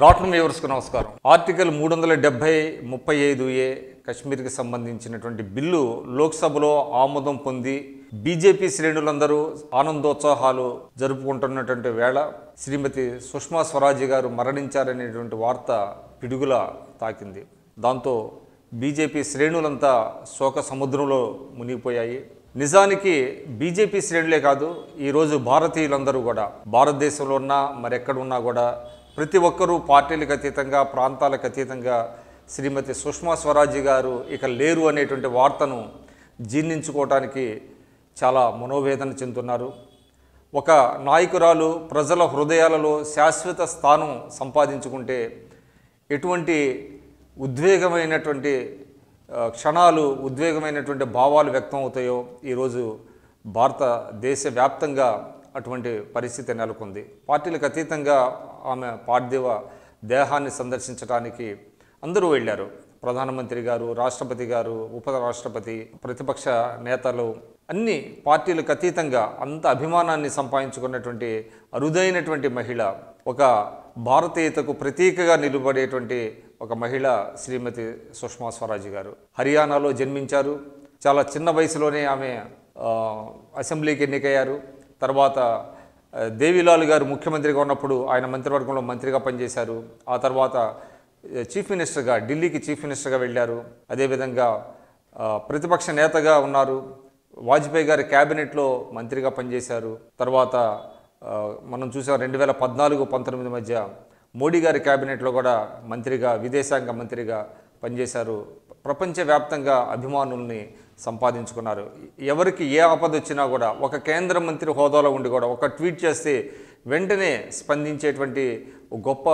doctor వ్యూవర్స్కు నమస్కారం article మూడు వందల డెబ్బై ముప్పై ఐదు ఏ కశ్మీర్కి సంబంధించినటువంటి బిల్లు లోక్సభలో ఆమోదం పొంది బీజేపీ శ్రేణులందరూ ఆనందోత్సాహాలు జరుపుకుంటున్నటువంటి వేళ శ్రీమతి సుష్మా స్వరాజ్ గారు మరణించారనేటువంటి వార్త పిడుగుల తాకింది దాంతో బీజేపీ శ్రేణులంతా శోక సముద్రంలో మునిగిపోయాయి నిజానికి బీజేపీ శ్రేణులే కాదు ఈరోజు భారతీయులందరూ కూడా భారతదేశంలో ఉన్నా మరెక్కడున్నా కూడా ప్రతి ఒక్కరూ పార్టీలకు అతీతంగా ప్రాంతాలకు అతీతంగా శ్రీమతి సుష్మా స్వరాజ్ గారు ఇక లేరు అనేటువంటి వార్తను జీర్ణించుకోవటానికి చాలా మనోవేదన చెందుతున్నారు ఒక నాయకురాలు ప్రజల హృదయాలలో శాశ్వత స్థానం సంపాదించుకుంటే ఎటువంటి ఉద్వేగమైనటువంటి ఆ, క్షణాలు ఉద్వేగమైనటువంటి భావాలు వ్యక్తం అవుతాయో ఈరోజు భారతదేశ వ్యాప్తంగా అటువంటి పరిస్థితి నెలకొంది పార్టీలకు అతీతంగా ఆమె పార్థివ దేహాన్ని సందర్శించడానికి అందరూ వెళ్ళారు ప్రధానమంత్రి గారు రాష్ట్రపతి గారు ఉప రాష్ట్రపతి ప్రతిపక్ష నేతలు అన్ని పార్టీలకు అతీతంగా అంత అభిమానాన్ని సంపాదించుకున్నటువంటి అరుదైనటువంటి మహిళ ఒక భారతీయతకు ప్రతీకగా నిలబడేటువంటి ఒక మహిళ శ్రీమతి సుష్మా స్వరాజ్ గారు హర్యానాలో జన్మించారు చాలా చిన్న వయసులోనే ఆమె ఆ, అసెంబ్లీకి ఎన్నికయ్యారు తర్వాత ఆ, దేవిలాల్ గారు ముఖ్యమంత్రిగా ఉన్నప్పుడు ఆయన మంత్రివర్గంలో మంత్రిగా పనిచేశారు ఆ తర్వాత ఆ, చీఫ్ మినిస్టర్గా ఢిల్లీకి చీఫ్ మినిస్టర్గా వెళ్ళారు అదేవిధంగా ఆ, ప్రతిపక్ష నేతగా ఉన్నారు వాజ్పేయి గారి క్యాబినెట్లో మంత్రిగా పనిచేశారు తర్వాత ఆ, మనం చూసాం రెండు వేల పద్నాలుగు పంతొమ్మిది మధ్య మోడీ గారి క్యాబినెట్లో కూడా మంత్రిగా విదేశాంగ మంత్రిగా పనిచేశారు ప్రపంచవ్యాప్తంగా అభిమానుల్ని సంపాదించుకున్నారు ఎవరికి ఏ ఆపద వచ్చినా కూడా ఒక కేంద్ర మంత్రి హోదాలో ఉండి కూడా ఒక ట్వీట్ చేస్తే వెంటనే స్పందించేటువంటి ఒక గొప్ప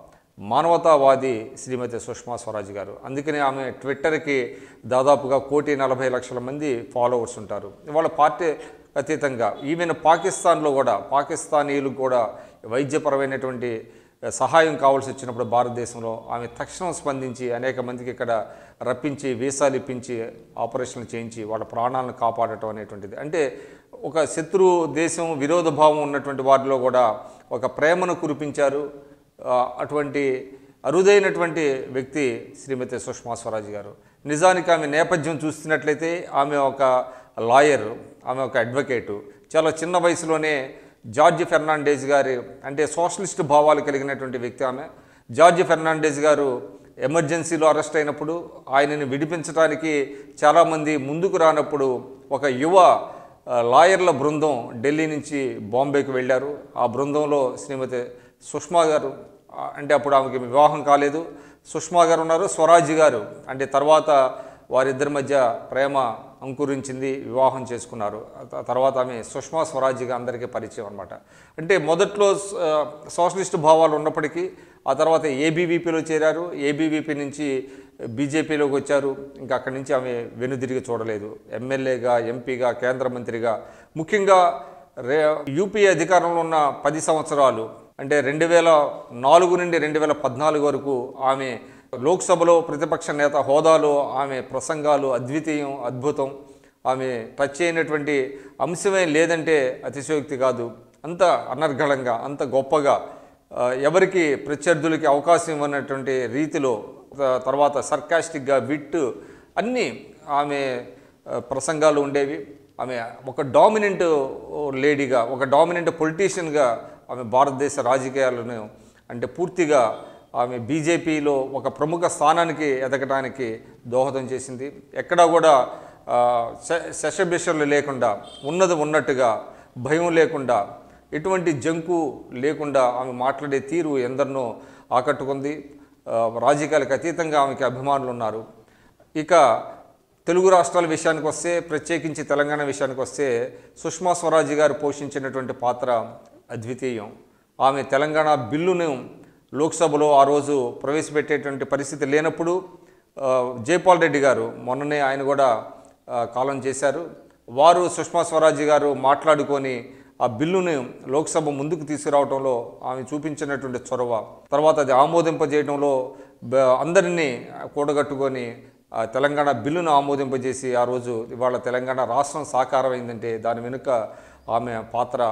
మానవతావాది శ్రీమతి సుష్మా స్వరాజ్ గారు అందుకనే ఆమె ట్విట్టర్కి దాదాపుగా కోటి నలభై లక్షల మంది ఫాలోవర్స్ ఉంటారు ఇవాళ పార్టీ అతీతంగా ఈవెన్ పాకిస్తాన్లో కూడా పాకిస్తానీలు కూడా వైద్యపరమైనటువంటి సహాయం కావాల్సి వచ్చినప్పుడు భారతదేశంలో ఆమె తక్షణం స్పందించి అనేక మందికి ఇక్కడ రప్పించి వీసాలు ఇప్పించి ఆపరేషన్లు చేయించి వాళ్ళ ప్రాణాలను కాపాడటం అనేటువంటిది అంటే ఒక శత్రు దేశం విరోధ భావం ఉన్నటువంటి వారిలో కూడా ఒక ప్రేమను కురిపించారు ఆ, అటువంటి అరుదైనటువంటి వ్యక్తి శ్రీమతి సుష్మా స్వరాజ్ గారు నిజానికి ఆమె నేపథ్యం చూస్తున్నట్లయితే ఆమె ఒక లాయర్ ఆమె ఒక అడ్వకేటు చాలా చిన్న వయసులోనే జార్జ్ ఫెర్నాండేజ్ గారి అంటే సోషలిస్ట్ భావాలు కలిగినటువంటి వ్యక్తి ఆమె జార్జ్ ఫెర్నాండేజ్ గారు ఎమర్జెన్సీలో అరెస్ట్ అయినప్పుడు ఆయనని విడిపించడానికి చాలామంది ముందుకు రానప్పుడు ఒక యువ ఆ, లాయర్ల బృందం ఢిల్లీ నుంచి బాంబేకి వెళ్ళారు ఆ బృందంలో శ్రీమతి సుష్మా గారు ఆ, అంటే అప్పుడు ఆమెకి వివాహం కాలేదు సుష్మా గారు ఉన్నారు స్వరాజ్ గారు అంటే తర్వాత వారిద్దరి మధ్య ప్రేమ అంకురించింది వివాహం చేసుకున్నారు ఆ తర్వాత ఆమె సుష్మా స్వరాజ్గా అందరికీ పరిచయం అనమాట అంటే మొదట్లో ఆ, సోషలిస్ట్ భావాలు ఉన్నప్పటికీ ఆ తర్వాత ఏబీవీపీలో చేరారు ఏబీవీపీ నుంచి బీజేపీలోకి వచ్చారు ఇంకా అక్కడి నుంచి ఆమె వెనుదిరిగి చూడలేదు ఎమ్మెల్యేగా ఎంపీగా కేంద్ర మంత్రిగా ముఖ్యంగా రే యూపీఏ అధికారంలో ఉన్న పది సంవత్సరాలు అంటే రెండు వేల నాలుగు నుండి రెండు వేల పద్నాలుగు వరకు ఆమె లోక్సభలో ప్రతిపక్ష నేత హోదాలో ఆమె ప్రసంగాలు అద్వితీయం అద్భుతం ఆమె టచ్ అయినటువంటి అంశమే లేదంటే అతిశయోక్తి కాదు అంత అనర్గళంగా అంత గొప్పగా ఆ, ఎవరికి ప్రత్యర్థులకి అవకాశం ఇవ్వనటువంటి రీతిలో త- తర్వాత సర్కాస్టిక్గా విట్ అన్నీ ఆమె ఆ, ప్రసంగాలు ఉండేవి ఆమె ఒక డామినెంట్ లేడీగా ఒక డామినెంట్ పొలిటీషియన్గా ఆమె భారతదేశ రాజకీయాలను అంటే పూర్తిగా ఆమె బీజేపీలో ఒక ప్రముఖ స్థానానికి ఎదగడానికి దోహదం చేసింది ఎక్కడా కూడా ఆ, శ- శశబిషలు లేకుండా ఉన్నది ఉన్నట్టుగా భయం లేకుండా ఎటువంటి జంకు లేకుండా ఆమె మాట్లాడే తీరు ఎందరినో ఆకట్టుకుంది ఆ, రాజకీయాలకు అతీతంగా ఆమెకి అభిమానులు ఉన్నారు ఇక తెలుగు రాష్ట్రాల విషయానికి వస్తే ప్రత్యేకించి తెలంగాణ విషయానికి వస్తే సుష్మా స్వరాజ్ గారు పోషించినటువంటి పాత్ర అద్వితీయం ఆమె తెలంగాణ బిల్లును లోక్సభలో ఆ రోజు ప్రవేశపెట్టేటువంటి పరిస్థితి లేనప్పుడు ఆ, జైపాల్ రెడ్డి గారు మొన్ననే ఆయన కూడా ఆ, కాలం చేశారు వారు సుష్మా స్వరాజ్ గారు మాట్లాడుకొని ఆ బిల్లును లోక్సభ ముందుకు తీసుకురావడంలో ఆమె చూపించినటువంటి చొరవ తర్వాత అది ఆమోదింపజేయడంలో బ- అందరినీ కూడగట్టుకొని ఆ తెలంగాణ బిల్లును ఆమోదింపజేసి ఆ రోజు ఇవాళ తెలంగాణ రాష్ట్రం సాకారమైందంటే దాని వెనుక ఆమె పాత్ర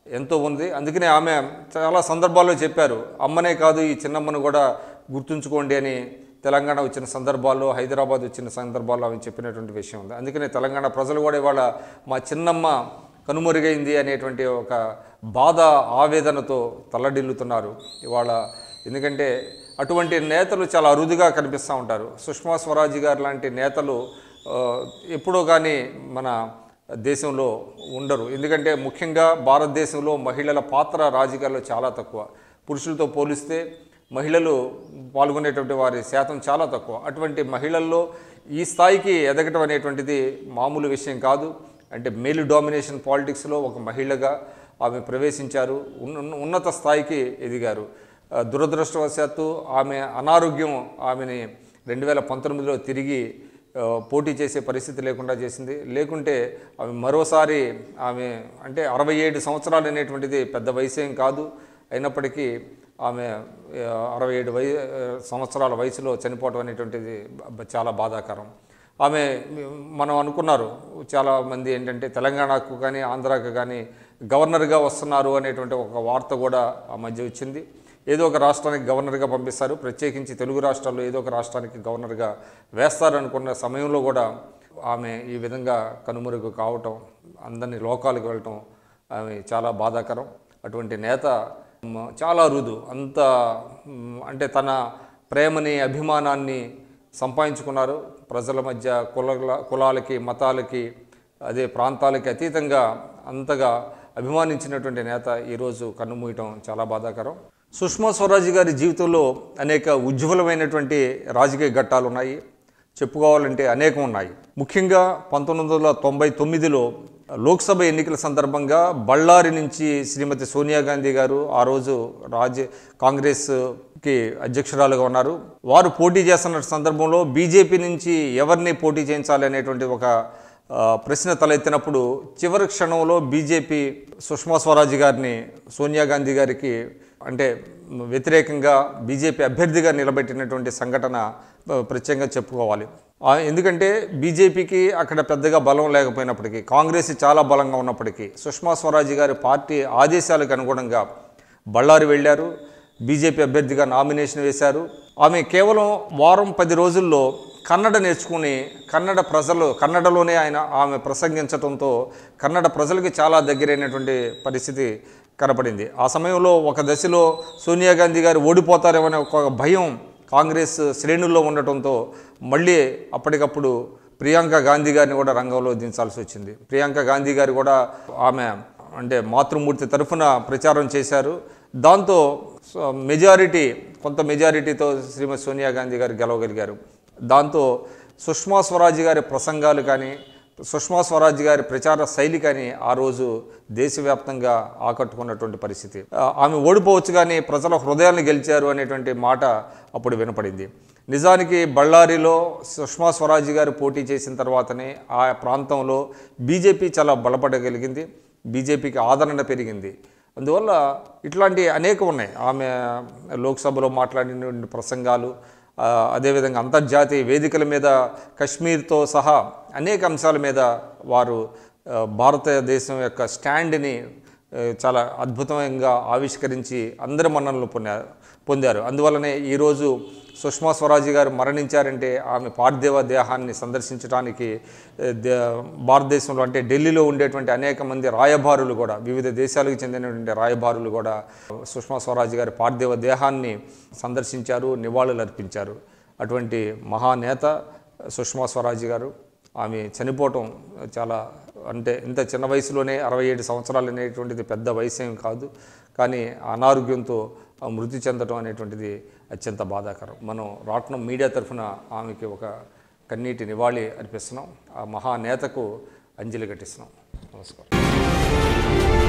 ఎంతో ఉంది అందుకనే ఆమె చాలా సందర్భాల్లో చెప్పారు అమ్మనే కాదు ఈ చిన్నమ్మను కూడా గుర్తుంచుకోండి అని తెలంగాణ వచ్చిన సందర్భాల్లో హైదరాబాద్ వచ్చిన సందర్భాల్లో ఆమె చెప్పినటువంటి విషయం ఉంది అందుకనే తెలంగాణ ప్రజలు కూడా ఇవాళ మా చిన్నమ్మ కనుమరుగైంది అనేటువంటి ఒక బాధ ఆవేదనతో తల్లడిల్లుతున్నారు ఇవాళ ఎందుకంటే అటువంటి నేతలు చాలా అరుదుగా కనిపిస్తూ ఉంటారు సుష్మా స్వరాజ్ గారు లాంటి నేతలు ఆ, ఎప్పుడో కానీ మన దేశంలో ఉండరు ఎందుకంటే ముఖ్యంగా భారతదేశంలో మహిళల పాత్ర రాజకీయాల్లో చాలా తక్కువ పురుషులతో పోలిస్తే మహిళలు పాల్గొనేటువంటి వారి శాతం చాలా తక్కువ అటువంటి మహిళల్లో ఈ స్థాయికి ఎదగటం అనేటువంటిది మామూలు విషయం కాదు అంటే మేలు డామినేషన్ పాలిటిక్స్లో ఒక మహిళగా ఆమె ప్రవేశించారు ఉన్న- ఉన్నత స్థాయికి ఎదిగారు ఆ, దురదృష్టవశాత్తు ఆమె అనారోగ్యం ఆమెని రెండు వేల పంతొమ్మిదిలో తిరిగి ఆ, పోటీ చేసే పరిస్థితి లేకుండా చేసింది లేకుంటే ఆమె మరోసారి ఆమె అంటే అరవై ఏడు సంవత్సరాలు అనేటువంటిది పెద్ద వయసేం కాదు అయినప్పటికీ ఆమె ఆ, అరవై ఏడు వయ సంవత్సరాల వయసులో చనిపోవటం అనేటువంటిది బ- చాలా బాధాకరం ఆమె మనం అనుకున్నారు చాలామంది ఏంటంటే తెలంగాణకు కానీ ఆంధ్రాకు కానీ గవర్నర్గా వస్తున్నారు అనేటువంటి ఒక వార్త కూడా ఆ మధ్య వచ్చింది ఏదో ఒక రాష్ట్రానికి గవర్నర్గా పంపిస్తారు ప్రత్యేకించి తెలుగు రాష్ట్రాల్లో ఏదో ఒక రాష్ట్రానికి గవర్నర్గా వేస్తారు అనుకున్న సమయంలో కూడా ఆమె ఈ విధంగా కనుమరుగు కావటం అందరినీ లోకాలకు వెళ్ళటం ఆమె చాలా బాధాకరం అటువంటి నేత మ, చాలా రుదు అంత మ్, అంటే తన ప్రేమని అభిమానాన్ని సంపాదించుకున్నారు ప్రజల మధ్య కుల కులాలకి మతాలకి అదే ప్రాంతాలకి అతీతంగా అంతగా అభిమానించినటువంటి నేత ఈరోజు కన్నుమూయటం చాలా బాధాకరం సుష్మా స్వరాజ్ గారి జీవితంలో అనేక ఉజ్వలమైనటువంటి రాజకీయ ఘట్టాలు ఉన్నాయి చెప్పుకోవాలంటే అనేకం ఉన్నాయి ముఖ్యంగా పంతొమ్మిది వందల తొంభై తొమ్మిదిలో లోక్సభ ఎన్నికల సందర్భంగా బళ్ళారి నుంచి శ్రీమతి సోనియా గాంధీ గారు ఆ రోజు రాజ్య కాంగ్రెస్కి అధ్యక్షురాలుగా ఉన్నారు వారు పోటీ చేస్తున్న సందర్భంలో బీజేపీ నుంచి ఎవరిని పోటీ చేయించాలి అనేటువంటి ఒక ఆ, ప్రశ్న తలెత్తినప్పుడు చివరి క్షణంలో బీజేపీ సుష్మా స్వరాజ్ గారిని సోనియా గాంధీ గారికి అంటే వ్యతిరేకంగా బీజేపీ అభ్యర్థిగా నిలబెట్టినటువంటి సంఘటన ఆ, ప్రత్యేకంగా చెప్పుకోవాలి ఆ, ఎందుకంటే బీజేపీకి అక్కడ పెద్దగా బలం లేకపోయినప్పటికీ కాంగ్రెస్ చాలా బలంగా ఉన్నప్పటికీ సుష్మా స్వరాజ్ గారి పార్టీ ఆదేశాలకు అనుగుణంగా బళ్ళారి వెళ్ళారు బీజేపీ అభ్యర్థిగా నామినేషన్ వేశారు ఆమె కేవలం వారం పది రోజుల్లో కన్నడ నేర్చుకుని కన్నడ ప్రజలు కన్నడలోనే ఆయన ఆమె ప్రసంగించడంతో కన్నడ ప్రజలకి చాలా దగ్గరైనటువంటి పరిస్థితి కనపడింది ఆ సమయంలో ఒక దశలో సోనియా గాంధీ గారు ఓడిపోతారేమనే ఒక భయం కాంగ్రెస్ శ్రేణుల్లో ఉండటంతో మళ్ళీ అప్పటికప్పుడు ప్రియాంక గాంధీ గారిని కూడా రంగంలో దించాల్సి వచ్చింది ప్రియాంక గాంధీ గారు కూడా ఆమె అంటే మాతృమూర్తి తరఫున ప్రచారం చేశారు దాంతో స- మెజారిటీ కొంత మెజారిటీతో శ్రీమతి సోనియా గాంధీ గారు గెలవగలిగారు దాంతో సుష్మా స్వరాజ్ గారి ప్రసంగాలు కానీ సుష్మా స్వరాజ్ గారి ప్రచార శైలి కానీ ఆ రోజు దేశవ్యాప్తంగా ఆకట్టుకున్నటువంటి పరిస్థితి ఆ, ఆమె ఓడిపోవచ్చు కానీ ప్రజల హృదయాలను గెలిచారు అనేటువంటి మాట అప్పుడు వినపడింది నిజానికి బళ్ళారిలో సుష్మా స్వరాజ్ గారు పోటీ చేసిన తర్వాతనే ఆ ప్రాంతంలో బీజేపీ చాలా బలపడగలిగింది బీజేపీకి ఆదరణ పెరిగింది అందువల్ల ఇట్లాంటి అనేక ఉన్నాయి ఆమె లోక్సభలో మాట్లాడిన ప్రసంగాలు ఆ, అదేవిధంగా అంతర్జాతీయ వేదికల మీద కశ్మీర్తో సహా అనేక అంశాల మీద వారు ఆ, భారతదేశం యొక్క స్టాండ్ని ఆ, చాలా అద్భుతంగా ఆవిష్కరించి అందరి మన్ననలు పొందారు పొందారు అందువల్లనే ఈరోజు సుష్మా స్వరాజ్ గారు మరణించారంటే ఆమె పార్థివ దేహాన్ని సందర్శించడానికి ఆ, దే- భారతదేశంలో అంటే ఢిల్లీలో ఉండేటువంటి అనేక మంది రాయబారులు కూడా వివిధ దేశాలకు చెందినటువంటి రాయబారులు కూడా సుష్మా స్వరాజ్ గారి పార్థివ దేహాన్ని సందర్శించారు నివాళులు అర్పించారు అటువంటి మహానేత సుష్మా స్వరాజ్ గారు ఆమె చనిపోవటం చాలా అంటే ఇంత చిన్న వయసులోనే అరవై ఏడు సంవత్సరాలు అనేటువంటిది పెద్ద వయసు ఏం కాదు కానీ అనారోగ్యంతో ఆ మృతి చెందడం అనేటువంటిది అత్యంత బాధాకరం మనం రాట్నం మీడియా తరఫున ఆమెకి ఒక కన్నీటి నివాళి అర్పిస్తున్నాం ఆ మహానేతకు అంజలి ఘటిస్తున్నాం నమస్కారం